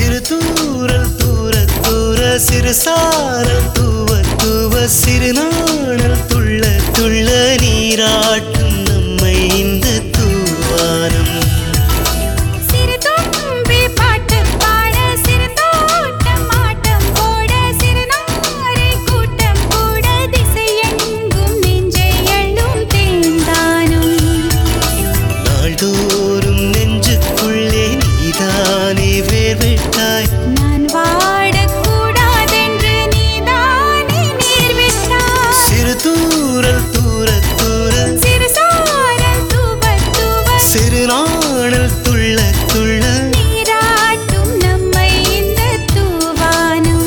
சிறு தூரல் தூர தூர சிறு சாரல் தூவ தூவ சிறு நாணல் துள்ள துள்ள நீராட்டும் நம்மை இந்த தூவானம் சிறு தும்பி பாட்டு பாட சிறு தோட்டம் ஆட்டம் போட சிறு நாரை கூட்டம் கூட திசையெங்கும் நெஞ்சை எள்ளும் தேந்தானும் நாள்தோறும் நெஞ்சுக்குள்ளே நீதானே வேர்விட்டாய் நான் வாடக்கூடாதென்று நீதானே நீர் விட்டாய் சிறு தூரல் தூர தூர சிறு சாரல் தூவ தூவ சிறு நாணல் துள்ள துள்ள நீராட்டும் நம்மை இந்த தூவானம்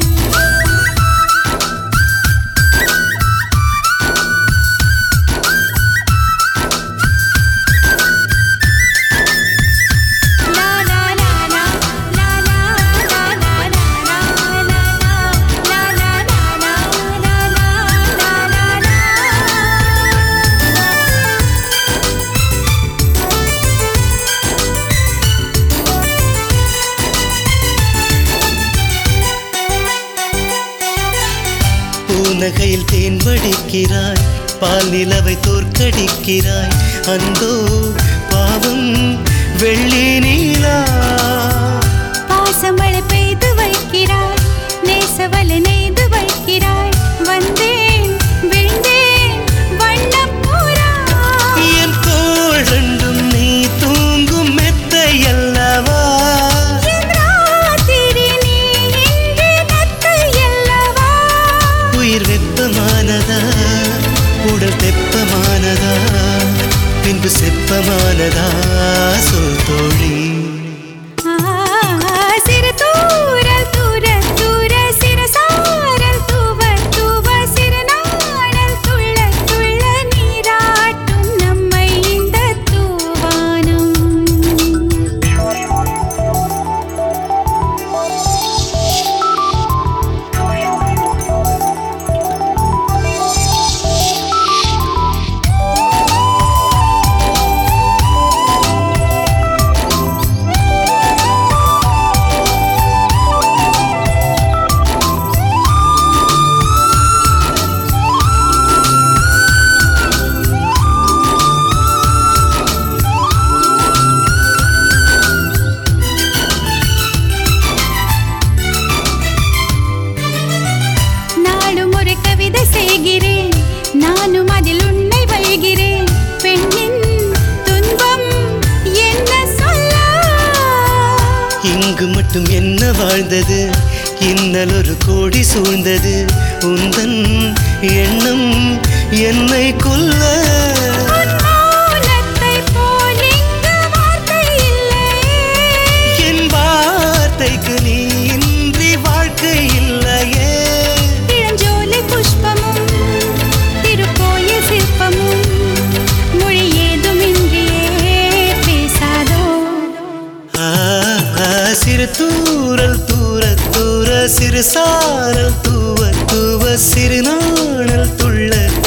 லா லா லா லா லா லா லா லா லா லா லா லா லா லா லா லா லா பூநகையில் தேன் வடிக்கிறாய் பால் நிலவை தோற்கடிக்கிறாய் அந்தோ பாவம் வெள்ளி நீலா பாசமழை பெய்து வைக்கிறாய் நேசவலை நெய்து வைக்கிறாய் வந்தேன் விழுந்தேன் வண்ணப்பூரா என் தோள் ரெண்டும் நீ தூங்கும் மெத்தை அல்லவா என் ராத்திரி நீ இன்று நத்தை அல்லவா உயிர் வெப்பமானதா உடல் தெப்பமானதா பின்பு செப்பமானதா சொல் தோழி ஆ, சிறு தூரல் தூர தூர சிறு சாரல் தூவ தூவ சிறு நாணல் துள்ள துள்ள நீராட்டும் நம்மை இந்த தூவானம் நாளும் ஒரு கவிதை செய்கிறேன் நானும் அதில் உன்னை வழிகிறேன் பெண்ணின் துன்பம் என்ன சொல்ல இங்கு மட்டும் என்ன வாழ்ந்தது இன்னல் ஒரு கோடி சூழ்ந்தது உந்தன் எண்ணம் என்னை கொல்ல உன் மௌனத்தைப் போல் இங்கு வார்த்தை இல்லையே. என் வார்த்தைக்கு நீ இன்றி வாழ்க்கை இல்லையே இளஞ்சோலை புஷ்பமும் திருக்கோயில் சிற்பமும் மொழி ஏதுமின்றியே பேசாதோ ஆ, ஆ, சிறு தூரல் தூர தூர சிறு சாரல் தூவ தூவ சிறு நாணல் துள்ள